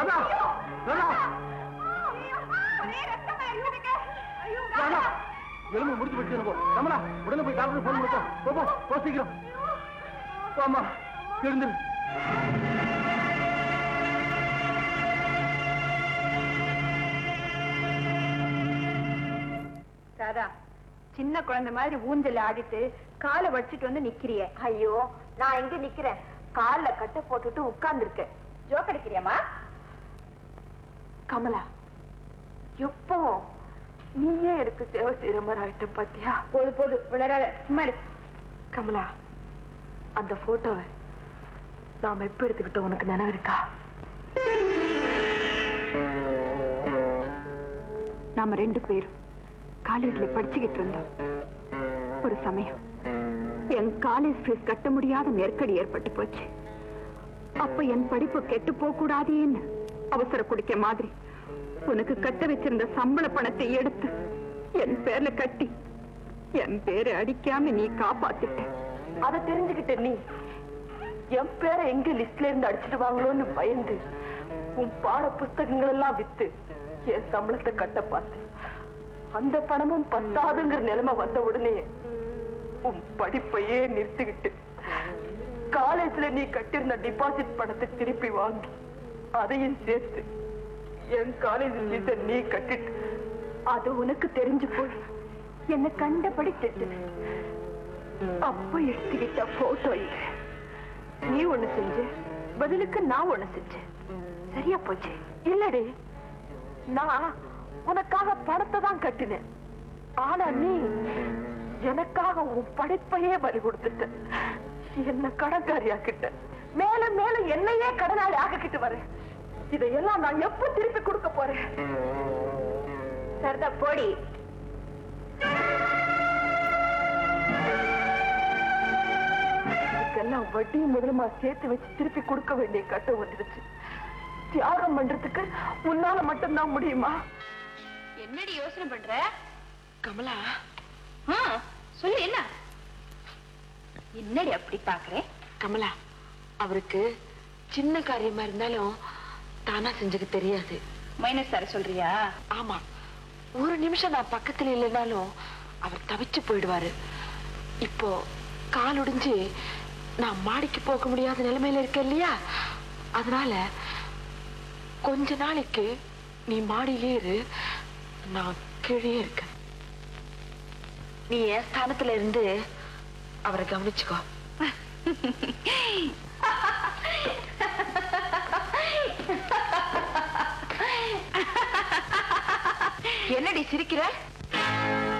ராதா ராதா ராதா எலும்பு முடிச்சு வச்சு போ கமலா உடனே போய் டாக்டர் போன் பண்ணி போ போ போ சீக்கிரம் போம்மா எழுந்துரு ராதா சின்ன குழந்தை மாதிரி ஊஞ்சல் ஆடிட்டு காலை வச்சுட்டு வந்து நிக்கிறிய ஐயோ நான் எங்க நிக்கிறேன் கால்ல கட்டு போட்டுட்டு உட்கார்ந்து இருக்கேன் ஜோக் அடிக்கிறியாமா கமலா எப்போ நீயே எனக்கு சேவை செய்யற மாதிரி ஆயிட்ட பாத்தியா போது போது விளையாட சும்மா இரு. கமலா அந்த போட்டோவை நாம எப்ப எடுத்துக்கிட்டோம் உனக்கு நினைவு இருக்கா நாம ரெண்டு பேரும் காலேஜ்ல படிச்சுக்கிட்டு இருந்தோம் ஒரு சமயம் என் காலேஜ் ஃபீஸ் கட்ட முடியாத நெருக்கடி ஏற்பட்டு போச்சு அப்ப என் படிப்பு கெட்டு போக கூடாதேன்னு அவசர குடிக்க மாதிரி உனக்கு கட்ட வச்சிருந்த சம்பள பணத்தை எடுத்து என் பேர்ல கட்டி என் பேரை அடிக்காம நீ காப்பாத்திட்ட அதை தெரிஞ்சுக்கிட்ட நீ என் பேரை எங்க லிஸ்ட்ல இருந்து அடிச்சிட்டு வாங்களோன்னு பயந்து உன் பாட புஸ்தகங்கள் எல்லாம் வித்து என் சம்பளத்தை கட்ட பார்த்து அந்த பணமும் பத்தாதுங்கிற நிலைமை வந்த உடனே உன் படிப்பையே நிறுத்திக்கிட்டு காலேஜ்ல நீ கட்டிருந்த டிபாசிட் பணத்தை திருப்பி வாங்கி அதையும் சேர்த்து என் காலேஜ் ஃபீஸ நீ கட்டிட்டு அது உனக்கு தெரிஞ்சு போய் என்ன கண்டபடி திட்டு அப்ப எடுத்துக்கிட்ட போட்டோ இது நீ ஒண்ணு செஞ்ச பதிலுக்கு நான் ஒண்ணு செஞ்சேன் சரியா போச்சு இல்லடி நான் உனக்காக பணத்தை தான் கட்டினேன் ஆனா நீ எனக்காக உன் படிப்பையே பலி கொடுத்துட்ட என்ன கடன்காரியாக்கிட்ட மேல மேல என்னையே கடனாளி ஆக்கிக்கிட்டு வரேன் இதையெல்லாம் நான் எப்ப திருப்பி கொடுக்க போறேன் சரிதா போடி இதுக்கெல்லாம் வட்டியும் முதலுமா சேர்த்து வச்சு திருப்பி கொடுக்க வேண்டிய கட்டம் வந்துருச்சு தியாகம் பண்றதுக்கு உன்னால மட்டும்தான் முடியுமா என்னடி யோசனை பண்ற கமலா ஆ, சொல்லு என்ன என்னடி அப்படி பாக்குறேன் கமலா அவருக்கு சின்ன காரியமா இருந்தாலும் தானா செஞ்சுக்க தெரியாது மைனஸ் தர சொல்றியா ஆமா ஒரு நிமிஷம் நான் பக்கத்துல இல்லைனாலும் அவர் தவிச்சு போயிடுவாரு இப்போ கால் ஒடிஞ்சு நான் மாடிக்கு போக முடியாத நிலைமையில இருக்க இல்லையா அதனால கொஞ்ச நாளைக்கு நீ மாடியிலே இரு நான் கீழே இருக்கேன் நீ என் ஸ்தானத்துல இருந்து அவரை கவனிச்சுக்கோ என்னடி சிரிக்கிற